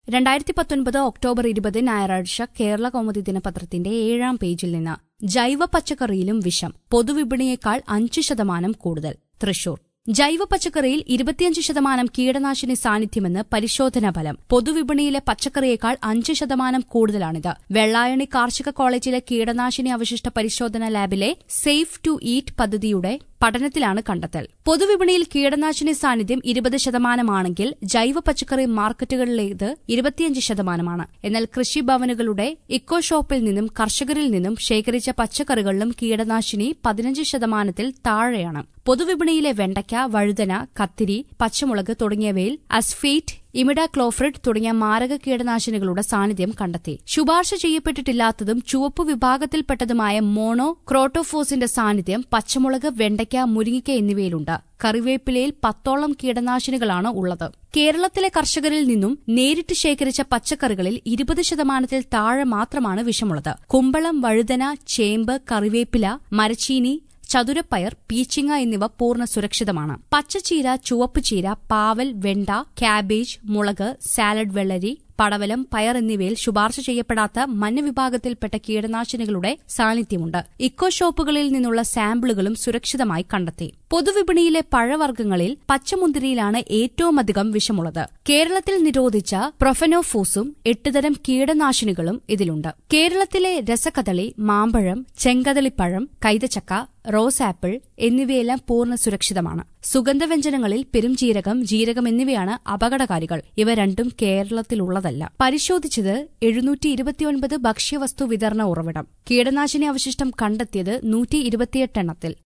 രണ്ടായിരത്തി പത്തൊൻപത് ഒക്ടോബർ ഇരുപത് ഞായറാഴ്ച കേരള കൗമുദി ദിനപത്രത്തിന്റെ ഏഴാം പേജിൽ നിന്ന് ജൈവ പച്ചക്കറിയിലും വിഷം പൊതുവിപണിയേക്കാൾ അഞ്ച് ശതമാനം കൂടുതൽ തൃശൂർ ജൈവ പച്ചക്കറിയിൽ ഇരുപത്തിയഞ്ച് ശതമാനം കീടനാശിനി സാന്നിധ്യമെന്ന് പരിശോധനാ ഫലം പൊതുവിപണിയിലെ പച്ചക്കറിയേക്കാൾ അഞ്ച് ശതമാനം കൂടുതലാണിത് വെള്ളായണി കാർഷിക കോളേജിലെ കീടനാശിനി അവശിഷ്ട പരിശോധനാ ലാബിലെ സേഫ് ടു ഈറ്റ് പദ്ധതിയുടെ പഠനത്തിലാണ് കണ്ടെത്തൽ പൊതുവിപണിയിൽ കീടനാശിനി സാന്നിധ്യം ഇരുപത് ശതമാനമാണെങ്കിൽ ജൈവ പച്ചക്കറി മാർക്കറ്റുകളിലേത് ഇരുപത്തിയഞ്ച് ശതമാനമാണ് എന്നാൽ കൃഷിഭവനുകളുടെ ഇക്കോ ഷോപ്പിൽ നിന്നും കർഷകരിൽ നിന്നും ശേഖരിച്ച പച്ചക്കറികളിലും കീടനാശിനി പതിനഞ്ച് ശതമാനത്തിൽ താഴെയാണ് പൊതുവിപണിയിലെ വെണ്ടയ്ക്ക വഴുതന കത്തിരി പച്ചമുളക് തുടങ്ങിയവയിൽ അസ്ഫീറ്റ് ഇമിഡാക്ലോഫ്രിഡ് തുടങ്ങിയ മാരക കീടനാശിനികളുടെ സാന്നിധ്യം കണ്ടെത്തി ശുപാർശ ചെയ്യപ്പെട്ടിട്ടില്ലാത്തതും ചുവപ്പ് വിഭാഗത്തിൽപ്പെട്ടതുമായ മോണോ ക്രോട്ടോഫോസിന്റെ സാന്നിധ്യം പച്ചമുളക് വെണ്ടയ്ക്ക മുരിങ്ങിക്ക എന്നിവയിലുണ്ട് കറിവേപ്പിലയിൽ പത്തോളം കീടനാശിനികളാണ് ഉള്ളത് കേരളത്തിലെ കർഷകരിൽ നിന്നും നേരിട്ട് ശേഖരിച്ച പച്ചക്കറികളിൽ ഇരുപത് ശതമാനത്തിൽ താഴെ മാത്രമാണ് വിഷമുള്ളത് കുമ്പളം വഴുതന ചേമ്പ് കറിവേപ്പില മരച്ചീനി ചതുരപ്പയർ പീച്ചിങ്ങ എന്നിവ പൂർണ്ണ സുരക്ഷിതമാണ് പച്ചച്ചീര ചുവപ്പ് ചീര പാവൽ വെണ്ട കാബേജ് മുളക് സാലഡ് വെള്ളരി പടവലം പയർ എന്നിവയിൽ ശുപാർശ ചെയ്യപ്പെടാത്ത മഞ്ഞ വിഭാഗത്തിൽപ്പെട്ട കീടനാശിനികളുടെ സാന്നിധ്യമുണ്ട് ഇക്കോ ഷോപ്പുകളിൽ നിന്നുള്ള സാമ്പിളുകളും സുരക്ഷിതമായി കണ്ടെത്തി പൊതുവിപണിയിലെ പഴവർഗ്ഗങ്ങളിൽ പച്ചമുന്തിരിയിലാണ് ഏറ്റവുമധികം വിഷമുള്ളത് കേരളത്തിൽ നിരോധിച്ച പ്രൊഫനോഫൂസും എട്ടുതരം കീടനാശിനികളും ഇതിലുണ്ട് കേരളത്തിലെ രസകദളി മാമ്പഴം ചെങ്കദളിപ്പഴം കൈതച്ചക്ക റോസ് ആപ്പിൾ എന്നിവയെല്ലാം പൂർണ്ണ സുരക്ഷിതമാണ് സുഗന്ധവ്യഞ്ജനങ്ങളിൽ പെരുംജീരകം ജീരകം എന്നിവയാണ് അപകടകാരികൾ ഇവ രണ്ടും കേരളത്തിലുള്ളതല്ല പരിശോധിച്ചത് എഴുന്നൂറ്റി ഇരുപത്തിയൊൻപത് ഭക്ഷ്യവസ്തു വിതരണ ഉറവിടം കീടനാശിനി അവശിഷ്ടം കണ്ടെത്തിയത് നൂറ്റി ഇരുപത്തിയെട്ട് എണ്ണത്തിൽ